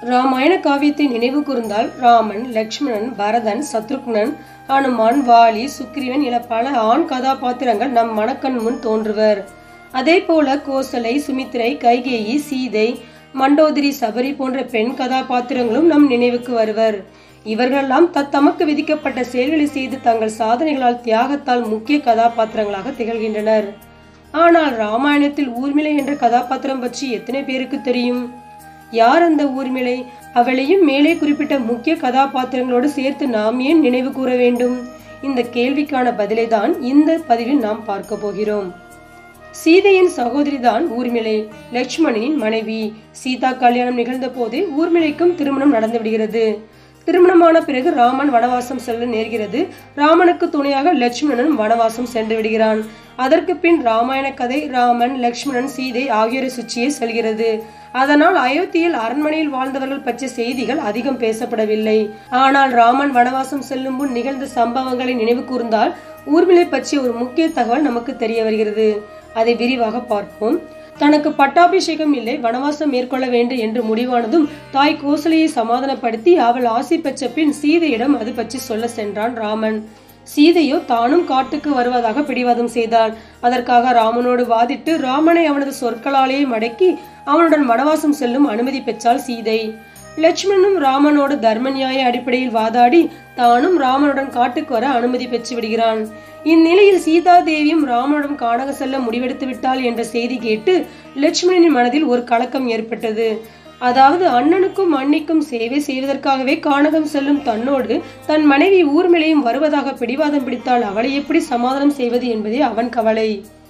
ராமாயண காவியத்தை நினைவு கூர்ந்தால் ராமன் லக்ஷ்மணன் பரதன் சத்ருக்னன் அனுமான் வாலி சுக்ரீவன் என பல ஆண் கதாபாத்திரங்கள் நம் மனக்கண் முன் தோன்றுவர் அதே போல கோசலை சுமித்ரை கைகேயி சீதை மண்டோதரி சபரி போன்ற பெண் கதாபாத்திரங்களும் நம் நினைவுக்கு வருவர் இவர்களெல்லாம் தத்தமக்கு விதிக்கப்பட்ட செயல்களை செய்து தங்கள் சாதனைகளால் தியாகத்தால் முக்கிய கதாபாத்திரங்களாக திகழ்கின்றனர் ஆனால் ராமாயணத்தில் ஊர்மிளை என்ற கதாபாத்திரம் பற்றி எத்தனை பேருக்கு தெரியும் யார் அந்த ஊர்மிளை அவளையும் மேலே குறிப்பிட்ட முக்கிய கதாபாத்திரங்களோடு சேர்த்து நாம் ஏன் நினைவு கூற வேண்டும் இந்த கேள்விக்கான பதிலை தான் இந்த பதிவில் நாம் பார்க்க போகிறோம் சீதையின் சகோதரிதான் ஊர்மிளை லட்சுமணனின் மனைவி சீதா கல்யாணம் நிகழ்ந்த போதே ஊர்மிளைக்கும் திருமணம் நடந்து விடுகிறது திருமணமான பிறகு ராமன் வனவாசம் செல்ல நேர்கிறது ராமனுக்கு துணையாக லட்சுமணனும் வனவாசம் சென்று விடுகிறான் அதற்கு பின் ராமாயண கதை ராமன் லக்ஷ்மணன் சீதை ஆகியோரை சுற்றியே செல்கிறது அதனால் அயோத்தியில் அரண்மனையில் வாழ்ந்தவர்கள் பற்றிய செய்திகள் அதிகம் பேசப்படவில்லை ஆனால் ராமன் வனவாசம் செல்லும் முன் நிகழ்ந்த சம்பவங்களை நினைவு கூர்ந்தால் ஊர்மிளை பற்றிய ஒரு முக்கிய தகவல் நமக்கு தெரிய வருகிறது அதை விரிவாக பார்ப்போம் தனக்கு பட்டாபிஷேகம் இல்லை வனவாசம் மேற்கொள்ள வேண்டும் என்று முடிவானதும் தாய் கோசலையை சமாதானப்படுத்தி அவள் ஆசை பெற்ற பின் சீதையிடம் அது பற்றி சொல்ல சென்றான் ராமன் சீதையோ தானும் காட்டுக்கு வருவதாக பிடிவாதம் செய்தாள் அதற்காக ராமனோடு வாதிட்டு ராமனை அவனது சொற்களாலேயே மடக்கி அவனுடன் வனவாசம் செல்லும் அனுமதி பெற்றாள் சீதை லட்சுமணனும் ராமனோடு தர்ம நியாய அடிப்படையில் வாதாடி தானும் ராமனுடன் காட்டுக்கு வர அனுமதி பெற்று விடுகிறான் இந்நிலையில் சீதா தேவியும் ராமனுடன் காணக செல்ல முடிவெடுத்து விட்டாள் என்ற செய்தி கேட்டு லட்சுமணனின் மனதில் ஒரு கலக்கம் ஏற்பட்டது அதாவது அண்ணனுக்கும் அன்னிக்கும் சேவை செய்வதற்காகவே கானகம் செல்லும் தன்னோடு தன் மனைவி ஊர்மிளையும் வருவதாக பிடிவாதம் பிடித்தால் அவளை எப்படி சமாதானம் செய்வது என்பதே அவன் கவலை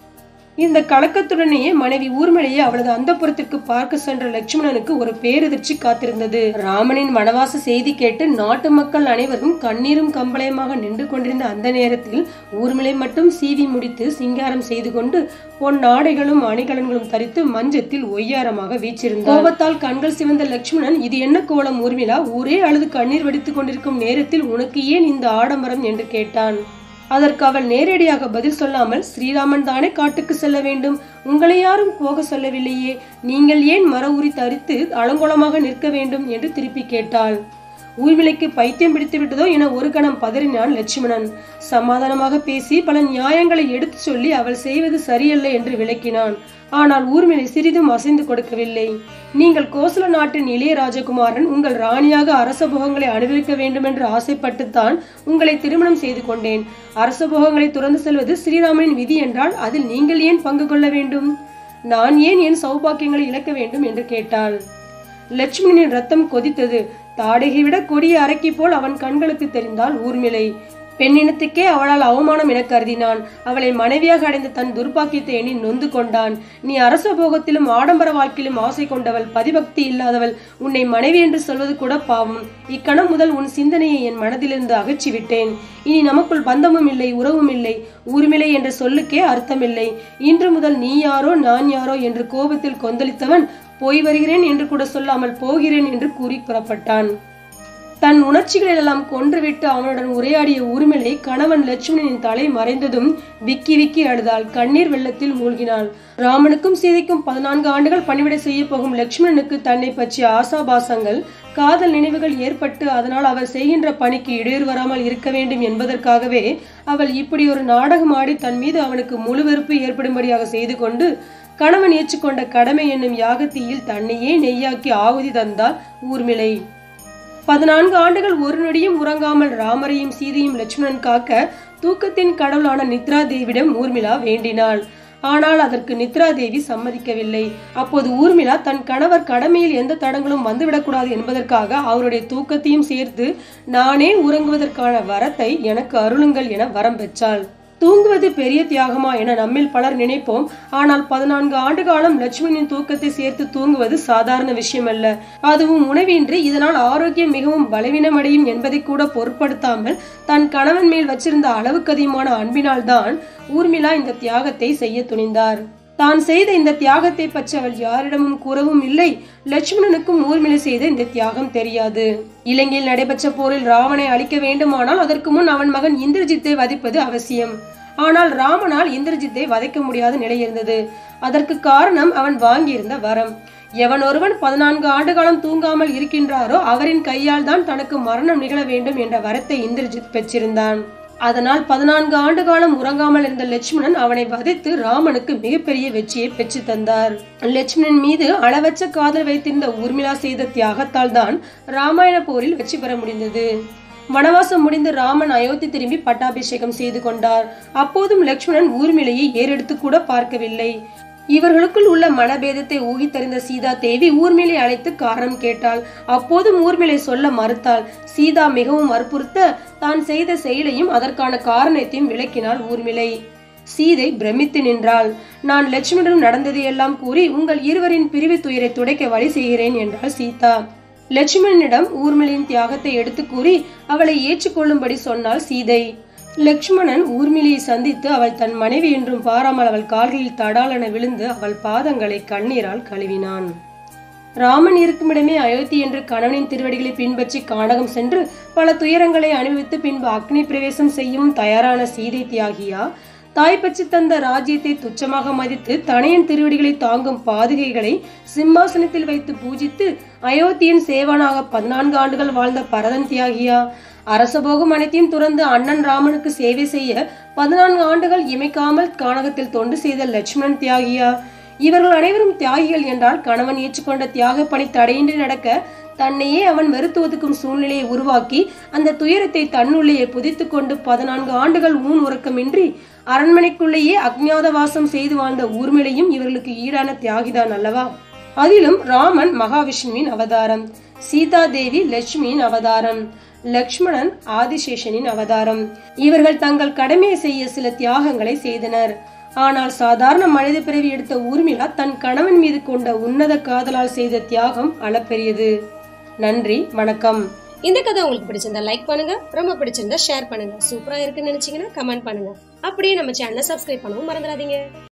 இந்த கலக்கத்துடனேயே மனைவி ஊர்மலையை அவளது அந்தப்புறத்திற்கு பார்க்க சென்ற லட்சுமணனுக்கு ஒரு பேரதிர்ச்சி காத்திருந்தது ராமனின் வனவாச செய்தி கேட்டு நாட்டு மக்கள் அனைவரும் கண்ணீரும் கம்பளையமாக நின்று கொண்டிருந்த அந்த நேரத்தில் ஊர்மலை மட்டும் சீவி முடித்து சிங்காரம் செய்து கொண்டு பொன் ஆடைகளும் அணிகலன்களும் தரித்து மஞ்சத்தில் ஒய்யாரமாக வீச்சிருந்தார் கோபத்தால் கண்கள் சிவந்த லட்சுமணன் இது என்ன கோலம் ஊர்மிளா ஊரே அழுது கண்ணீர் வடித்துக் கொண்டிருக்கும் நேரத்தில் உனக்கு ஏன் இந்த ஆடம்பரம் என்று கேட்டான் அதற்கு அவள் நேரடியாக பதில் சொல்லாமல் ஸ்ரீராமன் தானே காட்டுக்கு செல்ல வேண்டும் உங்களை யாரும் போக சொல்லவில்லையே நீங்கள் ஏன் மர உரி தரித்து அலங்கோலமாக நிற்க வேண்டும் என்று திருப்பி கேட்டாள் ஊர்மிளைக்கு பைத்தியம் பிடித்து விட்டதோ என ஒரு கணம் பதறினான் லட்சுமணன் சமாதானமாக பேசி பல நியாயங்களை எடுத்து சொல்லி அவள் செய்வது சரியல்ல என்று விளக்கினான் ஆனால் ஊர்மிளை சிறிதும் அசைந்து கொடுக்கவில்லை நீங்கள் கோசல நாட்டின் இளைய ராஜகுமாரன் உங்கள் ராணியாக அரச போகங்களை அனுபவிக்க வேண்டும் என்று ஆசைப்பட்டுத்தான் உங்களை திருமணம் செய்து கொண்டேன் அரச போகங்களை துறந்து செல்வது ஸ்ரீராமனின் விதி என்றால் அதில் நீங்கள் ஏன் பங்கு கொள்ள வேண்டும் நான் ஏன் என் சௌபாக்கியங்களை இழக்க வேண்டும் என்று கேட்டாள் லட்சுமணனின் ரத்தம் கொதித்தது தாடகை விட கொடிய அரக்கி போல் அவன் கண்களுக்கு தெரிந்தால் ஊர்மிளை பெண்ணினத்துக்கே அவளால் அவமானம் என கருதினான் அவளை மனைவியாக அடைந்த தன் துர்பாக்கியத்தை எண்ணி நொந்து கொண்டான் நீ அரச போகத்திலும் ஆடம்பர வாழ்க்கையிலும் ஆசை கொண்டவள் பதிபக்தி இல்லாதவள் உன்னை மனைவி என்று சொல்வது கூட பாவம் இக்கணம் முதல் உன் சிந்தனையை என் மனதிலிருந்து அகற்றி விட்டேன் இனி நமக்குள் பந்தமும் இல்லை உறவும் இல்லை ஊர்மிளை என்ற சொல்லுக்கே அர்த்தமில்லை இன்று முதல் நீ யாரோ நான் யாரோ என்று கோபத்தில் கொந்தளித்தவன் போய் வருகிறேன் என்று கூட சொல்லாமல் போகிறேன் என்று கூறி புறப்பட்டான் தன் உணர்ச்சிகளெல்லாம் கொன்றுவிட்டு அவனுடன் உரையாடிய உரிமலை கணவன் லட்சுமணனின் தலை மறைந்ததும் விக்கி விக்கி அழுதாள் கண்ணீர் வெள்ளத்தில் மூழ்கினாள் ராமனுக்கும் சீதைக்கும் பதினான்கு ஆண்டுகள் பணிவிடை செய்ய போகும் லட்சுமணனுக்கு தன்னை பற்றிய ஆசாபாசங்கள் காதல் நினைவுகள் ஏற்பட்டு அதனால் அவர் செய்கின்ற பணிக்கு இடையூறு வராமல் இருக்க வேண்டும் என்பதற்காகவே அவள் இப்படி ஒரு நாடகம் ஆடி தன் மீது அவனுக்கு முழு வெறுப்பு ஏற்படும்படியாக செய்து கொண்டு கணவன் ஏற்றுக்கொண்ட கடமை என்னும் யாகத்தீயில் தன்னையே நெய்யாக்கி ஆகுதி தந்தாள் ஊர்மிளை பதினான்கு ஆண்டுகள் ஒரு நொடியும் உறங்காமல் ராமரையும் சீதையும் லட்சுமணன் காக்க தூக்கத்தின் கடவுளான நித்ரா தேவிடம் ஊர்மிளா வேண்டினாள் ஆனால் அதற்கு நித்ரா தேவி சம்மதிக்கவில்லை அப்போது ஊர்மிளா தன் கணவர் கடமையில் எந்த தடங்களும் வந்துவிடக்கூடாது என்பதற்காக அவருடைய தூக்கத்தையும் சேர்த்து நானே உறங்குவதற்கான வரத்தை எனக்கு அருளுங்கள் என வரம் பெற்றாள் தூங்குவது பெரிய தியாகமா என நம்மில் பலர் நினைப்போம் ஆனால் பதினான்கு ஆண்டு காலம் லட்சுமணியின் தூக்கத்தை சேர்த்து தூங்குவது சாதாரண விஷயம் அல்ல அதுவும் உணவின்றி இதனால் ஆரோக்கியம் மிகவும் பலவீனமடையும் என்பதை கூட பொருட்படுத்தாமல் தன் கணவன் மேல் வச்சிருந்த அளவுக்கு அதிகமான அன்பினால் தான் ஊர்மிளா இந்த தியாகத்தை செய்ய துணிந்தார் தான் செய்த இந்த தியாகத்தை பற்றி அவள் யாரிடமும் கூறவும் இல்லை லட்சுமணனுக்கும் ஊர்மிளை செய்த இந்த தியாகம் தெரியாது இலங்கையில் நடைபெற்ற போரில் ராவனை அழிக்க வேண்டுமானால் அதற்கு முன் அவன் மகன் இந்திரஜித்தை வதைப்பது அவசியம் ஆனால் ராமனால் இந்திரஜித்தை வதைக்க முடியாத நிலை இருந்தது அதற்கு காரணம் அவன் வாங்கியிருந்த வரம் எவன் ஒருவன் பதினான்கு ஆண்டு காலம் தூங்காமல் இருக்கின்றாரோ அவரின் கையால் தான் தனக்கு மரணம் நிகழ வேண்டும் என்ற வரத்தை இந்திரஜித் பெற்றிருந்தான் அதனால் பதினான்கு ஆண்டு காலம் உறங்காமல் இருந்த லட்சுமணன் அவனை வதைத்து ராமனுக்கு மிகப்பெரிய வெற்றியை பெற்று தந்தார் லட்சுமணன் மீது அளவற்ற காதல் வைத்திருந்த ஊர்மிளா செய்த தியாகத்தால் தான் ராமாயண போரில் வெற்றி பெற முடிந்தது வனவாசம் முடிந்து ராமன் அயோத்தி திரும்பி பட்டாபிஷேகம் செய்து கொண்டார் அப்போதும் லட்சுமணன் ஊர்மிளையை ஏறெடுத்து கூட பார்க்கவில்லை இவர்களுக்குள் உள்ள மனபேதத்தை ஊகித்தறிந்த சீதா தேவி ஊர்மிளை அழைத்து காரணம் கேட்டாள் அப்போதும் ஊர்மிளை சொல்ல மறுத்தாள் சீதா மிகவும் வற்புறுத்த தான் செய்த செயலையும் அதற்கான காரணத்தையும் விளக்கினாள் ஊர்மிளை சீதை பிரமித்து நின்றாள் நான் லட்சுமணனும் நடந்ததையெல்லாம் கூறி உங்கள் இருவரின் பிரிவு துயரை துடைக்க வழி செய்கிறேன் என்றாள் சீதா லட்சுமணனிடம் ஊர்மிளின் தியாகத்தை எடுத்து கூறி அவளை ஏற்றுக்கொள்ளும்படி சொன்னாள் சீதை லக்ஷ்மணன் ஊர்மிளியை சந்தித்து அவள் தன் மனைவி என்றும் பாராமல் அவள் கால்களில் தடாலென விழுந்து அவள் பாதங்களை கண்ணீரால் கழுவினான் ராமன் இருக்குமிடமே அயோத்தி என்று கணவனின் திருவடிகளை பின்பற்றி கானகம் சென்று பல துயரங்களை அனுபவித்து பின்பு அக்னி பிரவேசம் செய்யும் தயாரான சீதை தியாகியா தாய் பற்றி தந்த ராஜ்யத்தை துச்சமாக மதித்து தனையன் திருவடிகளை தாங்கும் பாதுகைகளை சிம்மாசனத்தில் வைத்து பூஜித்து அயோத்தியின் சேவனாக பதினான்கு ஆண்டுகள் வாழ்ந்த பரதன் தியாகியா அரசபோகம் அனைத்தையும் துறந்து அண்ணன் ராமனுக்கு சேவை செய்ய பதினான்கு ஆண்டுகள் இமைக்காமல் கானகத்தில் தொண்டு செய்த லட்சுமணன் தியாகியா இவர்கள் அனைவரும் தியாகிகள் என்றால் கணவன் ஏற்றுக்கொண்ட தியாக பணி தடையின்றி நடக்க தன்னையே அவன் வெறுத்து ஒதுக்கும் சூழ்நிலையை உருவாக்கி அந்த துயரத்தை தன்னுள்ளேயே புதித்து கொண்டு பதினான்கு ஆண்டுகள் ஊன் உறக்கமின்றி அரண்மனைக்குள்ளேயே அக்ஞாத வாசம் செய்து வாழ்ந்த ஊர்மிளையும் இவர்களுக்கு ஈடான தியாகிதான் அல்லவா அதிலும் ராமன் மகாவிஷ்ணுவின் அவதாரம் சீதா தேவி லட்சுமியின் அவதாரம் லக்ஷ்மணன் ஆதிசேஷனின் அவதாரம் இவர்கள் தங்கள் கடமையை செய்ய சில தியாகங்களை செய்தனர் ஆனால் சாதாரண மனித பிறவி எடுத்த ஊர்மிளா தன் கணவன் மீது கொண்ட உன்னத காதலால் செய்த தியாகம் அளப்பெரியது நன்றி வணக்கம் இந்த கதை உங்களுக்கு பிடிச்சிருந்தா லைக் பண்ணுங்க ரொம்ப பிடிச்சிருந்தா ஷேர் பண்ணுங்க சூப்பரா இருக்குன்னு நினைச்சீங்கன்னா கமெண்ட் பண்ணுங்க அப்படியே நம்ம சேனலை சப்ஸ்கிரைப் பண்ணவும் மறந்துடாதீங்க